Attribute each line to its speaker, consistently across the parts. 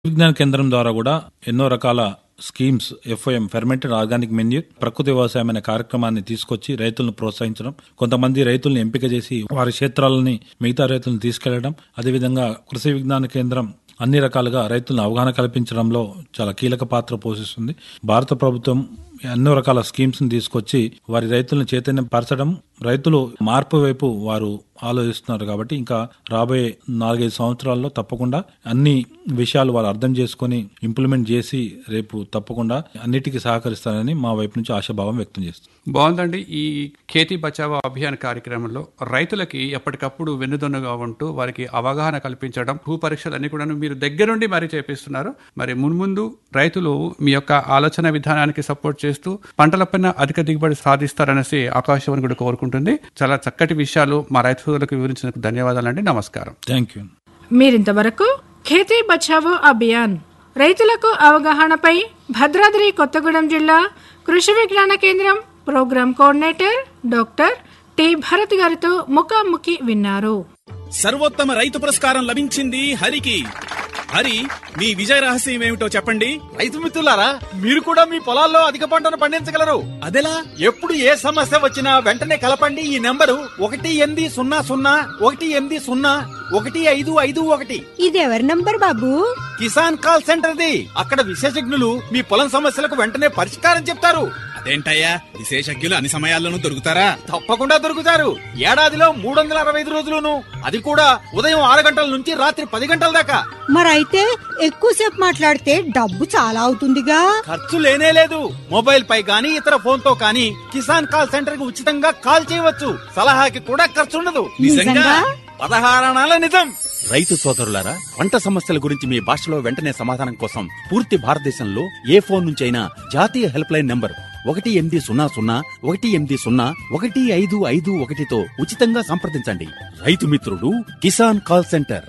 Speaker 1: విజ్ఞాన కేంద్రం ద్వారా కూడా ఎన్నో రకాల schemes FIM fermented organic manure ప్రకృతి వ్యవసాయం అనే కార్యక్రమాన్ని తీసుకొచ్చి రైతులను ప్రోత్సహించడం కొంతమంది రైతులను ఎంపిక చేసి వారి క్షేత్రాలని మిగతా రైతులను తీసుకెళ్లడం అదేవిధంగా కృషి విజ్ఞాన కేంద్రం అన్ని రకాలుగా రైతులను అవగాహన కల్పించడంలో చాలా కీలక పాత్ర పోషిస్తుంది భారత ప్రభుత్వం ఎన్నో రకాల స్కీమ్స్ ని తీసుకొచ్చి వారి రైతులను చైతన్యం పరచడం రైతులు మార్పు వైపు వారు ఆలోచిస్తున్నారు కాబట్టి ఇంకా రాబోయే నాలుగైదు సంవత్సరాల్లో తప్పకుండా అన్ని విషయాలు వాళ్ళు అర్థం చేసుకుని ఇంప్లిమెంట్ చేసి రేపు తప్పకుండా అన్నిటికీ సహకరిస్తారని మా వైపు నుంచి ఆశాభావం వ్యక్తం చేస్తుంది
Speaker 2: బాగుందండి ఈ ఖేతీ బచావో అభియాన్ కార్యక్రమంలో రైతులకి ఎప్పటికప్పుడు వెన్నుదన్నుగా ఉంటూ వారికి అవగాహన కల్పించడం భూ పరీక్షలు అన్ని కూడా మీరు దగ్గరుండి మరి చేపిస్తున్నారు మరి మున్ముందు రైతులు మీ యొక్క ఆలోచన విధానానికి సపోర్ట్ చేస్తూ పంటలపైన అధిక దిగుబడి సాధిస్తారనేసి ఆకాశవాణి కూడా కోరుకుంటుంది చాలా చక్కటి విషయాలు మా రైతు సోదరులకు వివరించినందుకు ధన్యవాదాలండి నమస్కారం
Speaker 1: థ్యాంక్ యూ
Speaker 3: మీరింతవరకు ఖేతీ బచావో అభియాన్ రైతులకు అవగాహనపై భద్రాద్రి కొత్తగూడెం జిల్లా కృషి విజ్ఞాన కేంద్రం programme coordinator doctor T Bharat గారితో ముఖాముఖి విన్నారు
Speaker 4: సర్వోత్తమ రైతు పురస్కారం లభించింది హరికి హరి మీ విజయ రహస్యం ఏమిటో చెప్పండి
Speaker 5: రైతు మిత్రులారా మీరు కూడా మీ పొలాల్లో అధిక పంటను పండించగలరు
Speaker 4: అదెలా
Speaker 5: ఎప్పుడు ఏ సమస్య వచ్చినా వెంటనే కలపండి ఈ నెంబరు ఒకటి ఎనిమిది సున్నా సున్నా ఒకటి ఎనిమిది సున్నా ఒకటి ఐదు ఐదు ఒకటి
Speaker 6: ఇదెవరి నంబర్ బాబు
Speaker 5: కిసాన్ కాల్ సెంటర్ ది అక్కడ విశేషజ్ఞులు మీ పొలం సమస్యలకు వెంటనే పరిష్కారం చెప్తారు
Speaker 4: అదేంటయ్యా విశేషజ్ఞులు అన్ని సమయాల్లోనూ దొరుకుతారా
Speaker 5: తప్పకుండా దొరుకుతారు ఏడాదిలో మూడు వందల అరవై ఐదు రోజులును అది కూడా ఉదయం ఆరు గంటల నుంచి రాత్రి పది గంటల దాకా
Speaker 6: మరైతే ఎక్కువసేపు మాట్లాడితే డబ్బు చాలా అవుతుందిగా
Speaker 5: ఖర్చు లేనే లేదు మొబైల్ పై గానీ ఇతర ఫోన్ తో కానీ కిసాన్ కాల్ సెంటర్ కి ఉచితంగా కాల్ చేయవచ్చు సలహాకి కూడా ఖర్చు ఉండదు
Speaker 6: నిజంగా?
Speaker 5: పదహారణాల నిజం రైతు సోదరులారా పంట సమస్యల గురించి మీ భాషలో వెంటనే సమాధానం కోసం పూర్తి భారతదేశంలో ఏ ఫోన్ నుంచి అయినా జాతీయ హెల్ప్ లైన్ నంబర్ ఒకటి ఎనిమిది సున్నా సున్నా ఒకటి ఎనిమిది సున్నా ఒకటి ఐదు ఐదు ఒకటితో ఉచితంగా సంప్రదించండి రైతు మిత్రుడు కిసాన్ కాల్ సెంటర్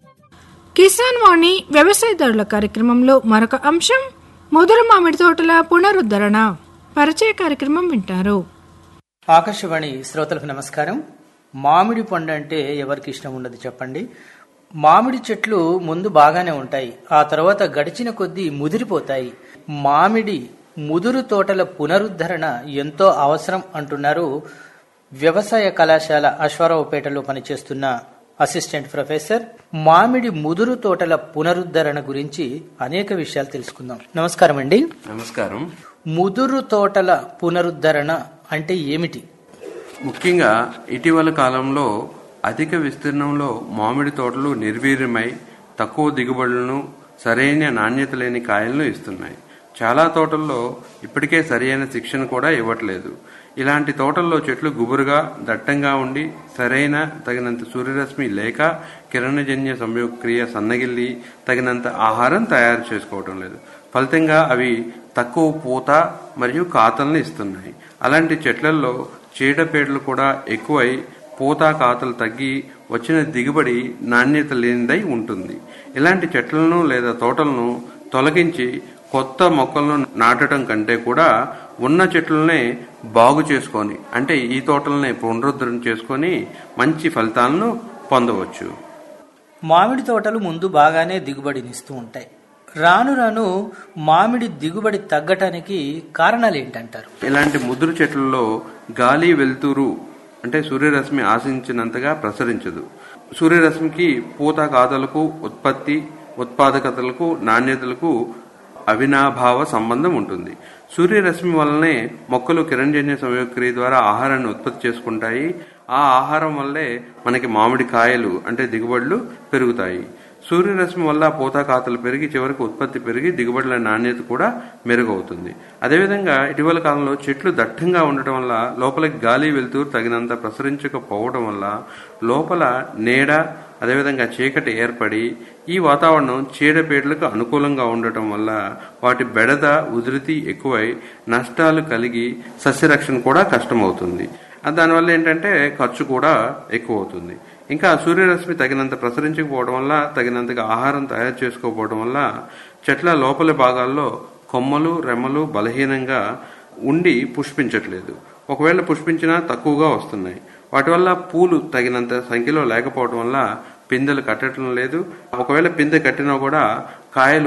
Speaker 3: కిసాన్ వాణి వ్యవసాయదారుల కార్యక్రమంలో మరొక అంశం ముదురు మామిడి తోటల పునరుద్ధరణ పరిచయ కార్యక్రమం వింటారు
Speaker 7: ఆకాశవాణి శ్రోతలకు నమస్కారం మామిడి పండు అంటే ఎవరికి ఇష్టం ఉండదు చెప్పండి మామిడి చెట్లు ముందు బాగానే ఉంటాయి ఆ తర్వాత గడిచిన కొద్దీ ముదిరిపోతాయి మామిడి ముదురు తోటల పునరుద్ధరణ ఎంతో అవసరం అంటున్నారు వ్యవసాయ కళాశాల అశ్వారావుపేటలో పనిచేస్తున్న అసిస్టెంట్ ప్రొఫెసర్ మామిడి ముదురు తోటల పునరుద్ధరణ గురించి అనేక విషయాలు తెలుసుకుందాం నమస్కారం అండి
Speaker 8: నమస్కారం
Speaker 7: ముదురు తోటల పునరుద్ధరణ అంటే ఏమిటి
Speaker 8: ముఖ్యంగా ఇటీవల కాలంలో అధిక విస్తీర్ణంలో మామిడి తోటలు నిర్వీర్యమై తక్కువ దిగుబడులను సరైన నాణ్యత లేని కాయలను ఇస్తున్నాయి చాలా తోటల్లో ఇప్పటికే సరైన శిక్షణ కూడా ఇవ్వట్లేదు ఇలాంటి తోటల్లో చెట్లు గుబురుగా దట్టంగా ఉండి సరైన తగినంత సూర్యరశ్మి లేక కిరణజన్య సంయోగక్రియ సన్నగిల్లి తగినంత ఆహారం తయారు చేసుకోవటం లేదు ఫలితంగా అవి తక్కువ పూత మరియు కాతల్ని ఇస్తున్నాయి అలాంటి చెట్లల్లో చీడపీడలు కూడా ఎక్కువై పూత కాతలు తగ్గి వచ్చిన దిగుబడి నాణ్యత లేనిదై ఉంటుంది ఇలాంటి చెట్లను లేదా తోటలను తొలగించి కొత్త మొక్కలను నాటడం కంటే కూడా ఉన్న చెట్లనే బాగు చేసుకొని అంటే ఈ తోటలనే పునరుద్ధరణ చేసుకొని మంచి ఫలితాలను పొందవచ్చు
Speaker 7: మామిడి తోటలు ముందు బాగానే దిగుబడినిస్తూ ఉంటాయి రాను రాను మామిడి దిగుబడి తగ్గటానికి కారణాలు ఏంటంటారు
Speaker 8: ఇలాంటి ముదురు చెట్లలో గాలి వెలుతురు అంటే సూర్యరశ్మి ఆశించినంతగా ప్రసరించదు సూర్యరశ్మికి పూత కాతలకు ఉత్పత్తి ఉత్పాదకతలకు నాణ్యతలకు అవినాభావ సంబంధం ఉంటుంది సూర్యరశ్మి వల్లనే మొక్కలు కిరణజన్య సంయోగక్రియ ద్వారా ఆహారాన్ని ఉత్పత్తి చేసుకుంటాయి ఆ ఆహారం వల్లే మనకి మామిడి కాయలు అంటే దిగుబడులు పెరుగుతాయి సూర్యరశ్మి వల్ల పూత కాతలు పెరిగి చివరికి ఉత్పత్తి పెరిగి దిగుబడుల నాణ్యత కూడా మెరుగవుతుంది అదేవిధంగా ఇటీవల కాలంలో చెట్లు దట్టంగా ఉండటం వల్ల లోపలికి గాలి వెలుతురు తగినంత ప్రసరించకపోవడం వల్ల లోపల నీడ అదేవిధంగా చీకటి ఏర్పడి ఈ వాతావరణం చీడపీడలకు అనుకూలంగా ఉండటం వల్ల వాటి బెడద ఉధృతి ఎక్కువై నష్టాలు కలిగి సస్యరక్షణ కూడా కష్టమవుతుంది ఆ దానివల్ల ఏంటంటే ఖర్చు కూడా ఎక్కువ అవుతుంది ఇంకా సూర్యరశ్మి తగినంత ప్రసరించకపోవడం వల్ల తగినంతగా ఆహారం తయారు చేసుకోకపోవడం వల్ల చెట్ల లోపలి భాగాల్లో కొమ్మలు రెమ్మలు బలహీనంగా ఉండి పుష్పించట్లేదు ఒకవేళ పుష్పించినా తక్కువగా వస్తున్నాయి వాటి వల్ల పూలు తగినంత సంఖ్యలో లేకపోవడం వల్ల పిందెలు కట్టడం లేదు ఒకవేళ పిందె కట్టినా కూడా కాయలు